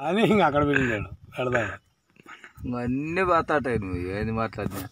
అని ఇంక అక్కడ పెట్టినాడు పెడతాడు అన్నీ పోతాటాయి నువ్వు ఏంది మాట్లాడినా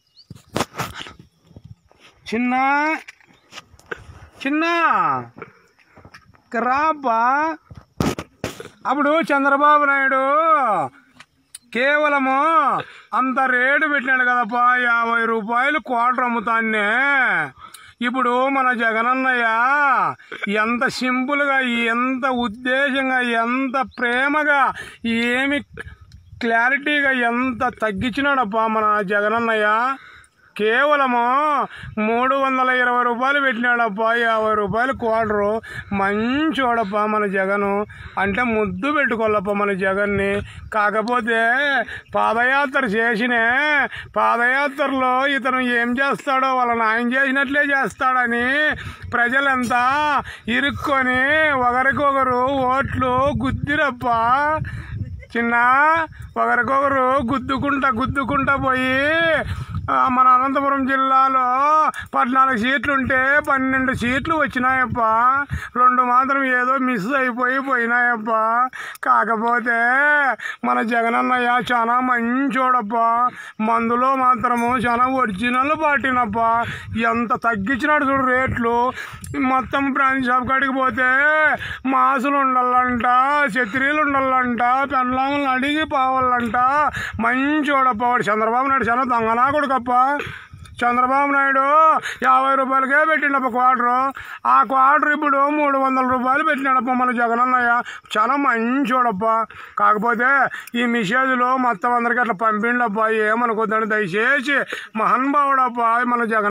చిన్న చిన్న ఇక రాబ్బా అప్పుడు చంద్రబాబు నాయుడు కేవలము అంత రేటు పెట్టినాడు కదప్పా యాభై రూపాయలు క్వార్టర్ అమ్ముతాన్నే ఇప్పుడు మన జగనన్నయ్య ఎంత సింపుల్గా ఎంత ఉద్దేశంగా ఎంత ప్రేమగా ఏమి క్లారిటీగా ఎంత తగ్గించినాడప్పా మన జగనన్నయ్య కేవలము మూడు వందల ఇరవై రూపాయలు పెట్టినాడప్పా యాభై రూపాయలు క్వార్టరు మంచోడప్పా మన జగను అంటే ముద్దు పెట్టుకోవాలప్ప మన జగన్ని కాకపోతే పాదయాత్ర చేసినే పాదయాత్రలో ఇతను ఏం చేస్తాడో వాళ్ళని ఆయన చేసినట్లే చేస్తాడని ప్రజలంతా ఇరుక్కొని ఒకరికొకరు ఓట్లు గుద్దిరప్పా చిన్న ఒకరికొకరు గుద్దుకుంటా గుద్దుకుంటా పోయి ఆ, మన అనంతపురం జిల్లాలో పద్నాలుగు సీట్లు ఉంటే పన్నెండు సీట్లు వచ్చినాయప్ప రెండు మాత్రం ఏదో మిస్ అయిపోయి పోయినాయప్ప కాకపోతే మన జగనన్నయ్య చాలా మంచోడప్ప మందులో మాత్రము చాలా ఒరిజినల్ పాటినప్ప ఎంత తగ్గించినాడు చూడు రేట్లు మొత్తం బ్రాంచ్ షాప్ కాడికి పోతే మాసులు ఉండాలంట ఛత్రీలు ఉండాలంట పెండ్లాములను అడిగి పోవాలంట మంచోడప్ప వాడు చంద్రబాబు నాయుడు చాలా దొంగనాకుడుకప్ప చంద్రబాబు నాయుడు యాభై రూపాయలకే పెట్టిండప్ప క్వార్టరు ఆ క్వార్టర్ ఇప్పుడు మూడు వందల రూపాయలు పెట్టినాడప్ప మన జగనన్నయ్య చాలా మంచోడప్ప కాకపోతే ఈ మెసేజ్లో మొత్తం అందరికీ అట్లా పంపిండప్ప ఏమనుకోద్దని దయచేసి మహానుభావుడప్ప మన జగన్